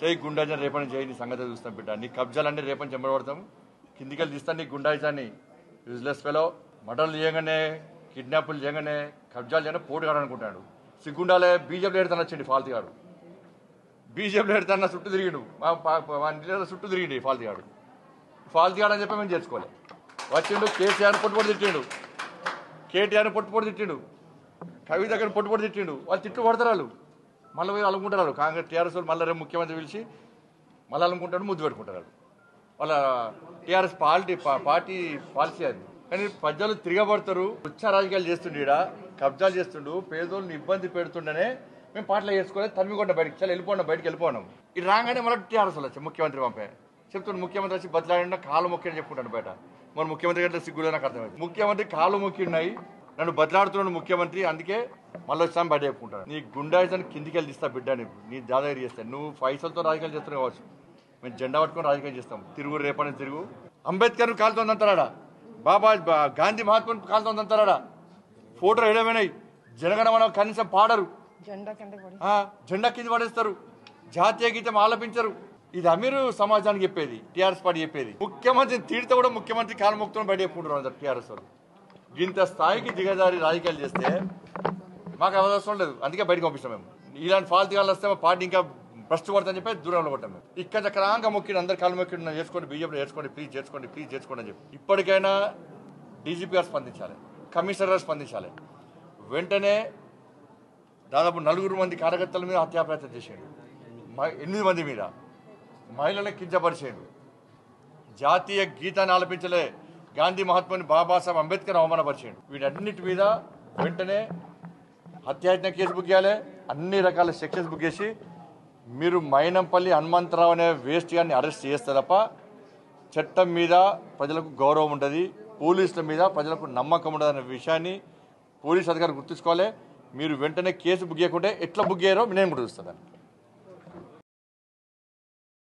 చేయి గుండాజన్ రేపని చేయి నీ సంగతి చూస్తాం బిడ్డ నీ కబ్జాలన్నీ రేపని చెంబడబడతాం కిందికెళ్ళి తీస్తాను నీ గుండాయిజాన్ని యూజ్లెస్ ఫెలో మటన్లు చేయగానే కిడ్నాపులు చేయగానే కబ్జాలు చేయగానే పోటు కాడనుకుంటాడు సిగ్గుండాలే బీజేపీ ఎడతాను వచ్చింది ఫాల్తీ గాడు బీజేపీలో ఎడతాన్న చుట్టూ తిరిగిండు మా పా- మా ఇంటిలో చుట్టూ తిరిగిండు ఈ ఫాల్తీ గాడు ఫాల్తీ గాడు అని చెప్పి మేము చేసుకోవాలి వచ్చిండు కేసీఆర్ పొట్టు పొట్టు తిట్టిండు కేటీఆర్ పొట్టు పొట్టు తిట్టిండు కవి దగ్గర పొట్టు పొట్టు తిట్టిండు వాళ్ళు తిట్టు పడతారు వాళ్ళు మళ్ళీ పోయి అలుముకుంటారు కాంగ్రెస్ టీఆర్ఎస్ వాళ్ళు మళ్ళీ రేపు ముఖ్యమంత్రి పిలిచి మళ్ళీ అలుముకుంటాడు ముద్దు పెట్టుకుంటారు వాళ్ళు. వాళ్ళ టీఆర్ఎస్ పార్టీ పార్టీ పాలసీ అది కానీ ప్రజలు తిరగబడతారు ఉచ్చ రాజకీయాలు చేస్తుండే ఈడ కబ్జాలు చేస్తుండు పేదోళ్ళని ఇబ్బంది పెడుతుండనే మేము పాటలు చేసుకోలేదు తరిమికొండ బయటకి చాలా వెళ్ళిపోయినా బయటకి వెళ్ళిపోయినాం ఇది రాగానే మళ్ళీ టీఆర్ఎస్ వాళ్ళు వచ్చి ముఖ్యమంత్రి పంపే చెప్తుండు ముఖ్యమంత్రి వచ్చి బతిలాడినా కాలు మొక్కి అని చెప్పుకుంటాను బయట మరి ముఖ్యమంత్రి గారి సిగ్గులో నాకు అర్థమైంది ముఖ్యమంత్రి కాలు మొక్కి ఉన్నాయి నన్ను బతిలాడుతున్నాడు ముఖ్యమంత్రి అందుకే మళ్ళీ వచ్చాను బయట చెప్పుకుంటాను నీ గుండాయిజాన్ని కిందికి వెళ్ళి తీస్తా బిడ్డ నీకు నీ దాదాగిరి చేస్తాను నువ్వు పైసలతో రాజకీయాలు చేస్తున్నావు కావచ్చు మేము జెండా పట్టుకొని రాజకీయం చేస్తాం తిరుగు రేపని తిరుగు అంబేద్కర్ కాలుతోందంటారా బాబా బా- గాంధీ మహాత్ముని కాలుతోందంటారా ఫోటో ఎడమైనాయి జనగణమన కనీసం పాడరు జెండా కింద పడి ఆ, జెండా కింద పడేస్తారు జాతీయ గీతం ఆలపించరు ఇది అమీరు సమాజానికి చెప్పేది టీఆర్ఎస్ పార్టీ చెప్పేది ముఖ్యమంత్రిని తీడితే కూడా ముఖ్యమంత్రి కాలముక్తం బయట చెప్పుకుంటున్నారు టీఆర్ఎస్ వాళ్ళు ఇంత స్థాయికి దిగజారి రాజకీయాలు చేస్తే మాకు అవసరం లేదు అందుకే బయటకు పంపిస్తాం మేము ఇలాంటి ఫాల్తీ వాళ్ళు వస్తే మా పార్టీ ఇంకా భ్రష్టు పడుతుందని చెప్పి దూరంలో కొట్టాం మేము ఇక్కడ చక్రాంగా మొక్కిండు అందరు కాలు మొక్కిండు చేసుకోండి బీజేపీ చేసుకోండి ప్లీజ్ చేసుకోండి ప్లీజ్ చేసుకోండి అని చెప్పి ఇప్పటికైనా డీజీపీ గారు స్పందించాలి కమిషనర్ గారు స్పందించాలి వెంటనే దాదాపు నలుగురు మంది కార్యకర్తల మీద హత్యా ప్రయత్నం చేసాడు మ- ఎనిమిది మంది మీద మహిళలను కించపరిచాడు జాతీయ గీతాన్ని ఆలపించలే గాంధీ మహాత్ముని బాబాసాహెబ్ అంబేద్కర్ అవమానపరిచాడు వీటన్నిటి మీద వెంటనే హత్యాయత్న కేసు బుక్ చేయాలి అన్ని రకాల సెక్షన్స్ బుక్ చేసి మీరు మైనంపల్లి హనుమంతరావు అనే వేస్ట్ గారిని అరెస్ట్ చేస్తే తప్ప చట్టం మీద ప్రజలకు గౌరవం ఉంటుంది పోలీసుల మీద ప్రజలకు నమ్మకం ఉండదు అనే విషయాన్ని పోలీస్ అధికారులు గుర్తుంచుకోవాలి మీరు వెంటనే కేసు బుక్ చేయకుంటే ఎట్లా బుక్ చేయరో నేను కూడా చూస్తాను